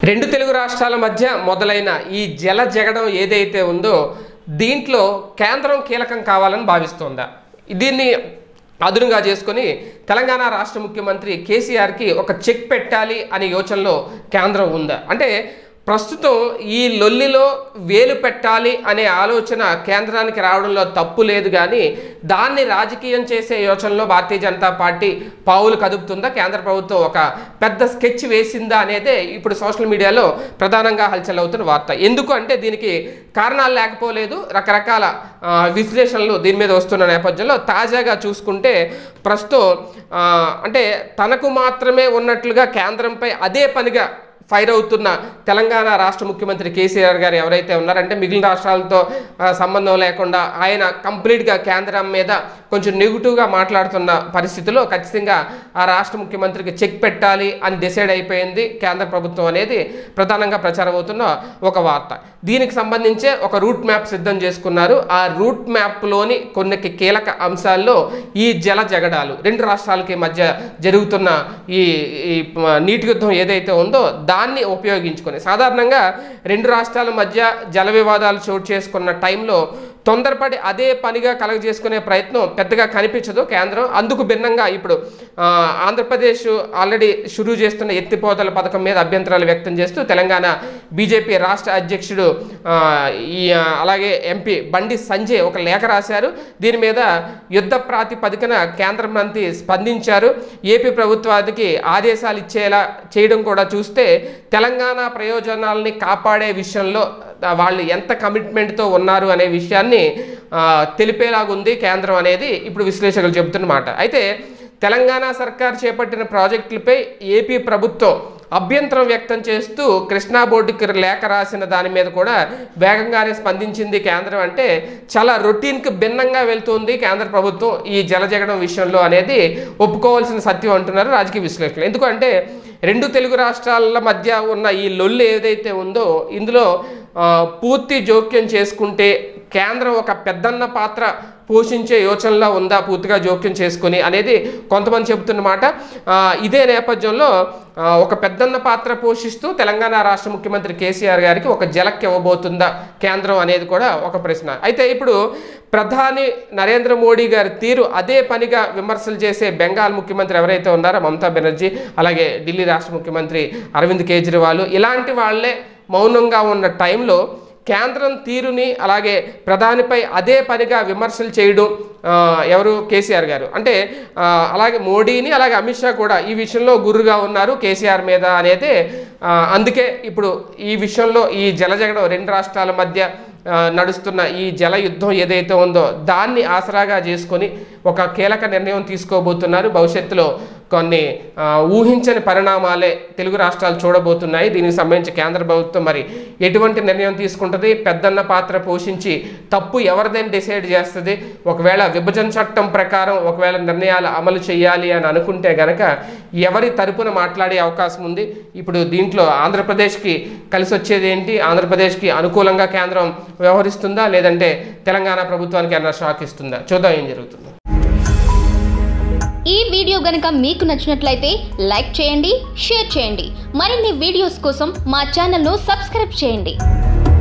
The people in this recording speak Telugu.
రెండు తెలుగు రాష్ట్రాల మధ్య మొదలైన ఈ జల జగడం ఏదైతే ఉందో దీంట్లో కేంద్రం కీలకం కావాలని భావిస్తోందా దీన్ని అదునుగా చేసుకొని తెలంగాణ రాష్ట్ర ముఖ్యమంత్రి కేసీఆర్కి ఒక చెక్ పెట్టాలి అనే యోచనలో కేంద్రం ఉందా అంటే ప్రస్తుతం ఈ లొల్లిలో వేలు పెట్టాలి అనే ఆలోచన కేంద్రానికి రావడంలో తప్పు లేదు కానీ దాన్ని రాజకీయం చేసే యోచనలో భారతీయ జనతా పార్టీ పావులు కదుపుతుందా కేంద్ర ప్రభుత్వం ఒక పెద్ద స్కెచ్ వేసిందా అనేదే ఇప్పుడు సోషల్ మీడియాలో ప్రధానంగా హల్చల్ అవుతున్న వార్త ఎందుకు అంటే దీనికి కారణాలు లేకపోలేదు రకరకాల ఆ, విశ్లేషణలు దీని మీద వస్తున్న నేపథ్యంలో తాజాగా చూసుకుంటే ప్రస్తుతం ఆ, అంటే తనకు మాత్రమే ఉన్నట్లుగా కేంద్రంపై అదే పనిగా ఫైర్ అవుతున్న తెలంగాణ రాష్ట్ర ముఖ్యమంత్రి కేసీఆర్ గారు ఎవరైతే ఉన్నారంటే మిగిలిన రాష్ట్రాలతో ఆ, సంబంధం లేకుండా ఆయన కంప్లీట్గా కేంద్రం మీద కొంచెం నెగిటివ్గా మాట్లాడుతున్న పరిస్థితిలో ఖచ్చితంగా ఆ రాష్ట్ర ముఖ్యమంత్రికి చెక్ పెట్టాలి అని డిసైడ్ అయిపోయింది కేంద్ర ప్రభుత్వం అనేది ప్రధానంగా ప్రచారం అవుతున్న ఒక వార్త దీనికి సంబంధించే ఒక రూట్ మ్యాప్ సిద్ధం చేసుకున్నారు ఆ రూట్ మ్యాప్లోని కొన్ని కీలక అంశాల్లో ఈ జల జగడాలు రెండు రాష్ట్రాలకి మధ్య జరుగుతున్న ఈ ఈ ప- నీటి యుద్ధం ఏదైతే ఉందో దాన్ని ఉపయోగించుకొని సాధారణంగా రెండు రాష్ట్రాల మధ్య జల వివాదాలు చోటు చేసుకున్న టైంలో తొందరపడి అదే పనిగా కలగజేసుకునే ప్రయత్నం పెద్దగా కనిపించదు కేంద్రం అందుకు భిన్నంగా ఇప్పుడు ఆ, ఆంధ్రప్రదేశ్ ఆల్రెడీ షురూ చేస్తున్న ఎత్తిపోతల పథకం మీద అభ్యంతరాలు వ్యక్తం చేస్తూ తెలంగాణ బీజేపీ రాష్ట్ర అధ్యక్షుడు ఆ, ఈ ఆ, అలాగే ఎంపీ బండి సంజయ్ ఒక లేఖ రాశారు దీని మీద యుద్ధ ప్రాతిపదికన కేంద్ర మంత్రి స్పందించారు ఏపీ ప్రభుత్వానికి ఆదేశాలు ఇచ్చేలా చేయడం కూడా చూస్తే తెలంగాణ ప్రయోజనాలని కాపాడే విషయంలో ఆ, వాళ్ళు ఎంత కమిట్మెంట్తో ఉన్నారు అనే విషయాన్ని ఆ, తెలిపేలాగుంది కేంద్రం అనేది ఇప్పుడు విశ్లేషకులు చెబుతున్నమాట అయితే తెలంగాణ సర్కార్ చేపట్టిన ప్రాజెక్టులపై ఏపీ ప్రభుత్వం అభ్యంతరం వ్యక్తం చేస్తూ కృష్ణా బోర్డుకి లేఖ రాసిన దాని మీద కూడా వేగంగానే స్పందించింది కేంద్రం అంటే చాలా రొటీన్కి భిన్నంగా వెళ్తుంది కేంద్ర ప్రభుత్వం ఈ జలజగడం విషయంలో అనేది ఒప్పుకోవాల్సిన సత్యం అంటున్నారు రాజకీయ విశ్లేషకులు ఎందుకంటే రెండు తెలుగు రాష్ట్రాల మధ్య ఉన్న ఈ లొల్లు ఏదైతే ఉందో ఇందులో ఆ, పూర్తి జోక్యం చేసుకుంటే కేంద్రం ఒక పెద్దన్న పాత్ర పోషించే యోచనలో ఉందా పూర్తిగా జోక్యం చేసుకుని అనేది కొంతమంది చెబుతున్న మాట ఆ, ఇదే నేపథ్యంలో ఆ, ఒక పెద్దన్న పాత్ర పోషిస్తూ తెలంగాణ రాష్ట్ర ముఖ్యమంత్రి కేసీఆర్ గారికి ఒక జలక్ ఇవ్వబోతుందా కేంద్రం అనేది కూడా ఒక ప్రశ్న అయితే ఇప్పుడు ప్రధాని నరేంద్ర మోడీ గారి తీరు అదే పనిగా విమర్శలు చేసే బెంగాల్ ముఖ్యమంత్రి ఎవరైతే ఉన్నారో మమతా బెనర్జీ అలాగే ఢిల్లీ రాష్ట్ర ముఖ్యమంత్రి అరవింద్ కేజ్రీవాల్ ఇలాంటి వాళ్ళే మౌనంగా ఉన్న టైంలో కేంద్రం తీరుని అలాగే ప్రధానిపై అదే పనిగా విమర్శలు చేయడం ఆ, ఎవరు కేసీఆర్ గారు అంటే ఆ, అలాగే మోడీని అలాగే అమిత్ షా కూడా ఈ విషయంలో గురుగా ఉన్నారు కేసీఆర్ మీద అనేది ఆ, అందుకే ఇప్పుడు ఈ విషయంలో ఈ జలజగడం రెండు రాష్ట్రాల మధ్య ఆ, నడుస్తున్న ఈ జల యుద్ధం ఏదైతే ఉందో దాన్ని ఆసరాగా చేసుకొని ఒక కీలక నిర్ణయం తీసుకోబోతున్నారు భవిష్యత్తులో కొన్ని ఆ, ఊహించని పరిణామాలే తెలుగు రాష్ట్రాలు చూడబోతున్నాయి దీనికి సంబంధించి కేంద్ర ప్రభుత్వం మరి ఎటువంటి నిర్ణయం తీసుకుంటుంది పెద్దన్న పాత్ర పోషించి తప్పు ఎవరిదని డిసైడ్ చేస్తుంది ఒకవేళ విభజన చట్టం ప్రకారం ఒకవేళ నిర్ణయాలు అమలు చేయాలి అని అనుకుంటే గనక ఎవరి తరపున మాట్లాడే అవకాశం ఉంది ఇప్పుడు దీంట్లో ఆంధ్రప్రదేశ్కి కలిసి వచ్చేది ఏంటి ఆంధ్రప్రదేశ్కి అనుకూలంగా కేంద్రం వ్యవహరిస్తుందా లేదంటే తెలంగాణ ప్రభుత్వానికి ఏమైనా షాక్ ఇస్తుందా చూద్దాం ఏం జరుగుతుందో ఈ వీడియో గనుక మీకు నచ్చినట్లయితే లైక్ చేయండి షేర్ చేయండి మరిన్ని వీడియోస్ కోసం మా ఛానల్ను సబ్స్క్రైబ్ చేయండి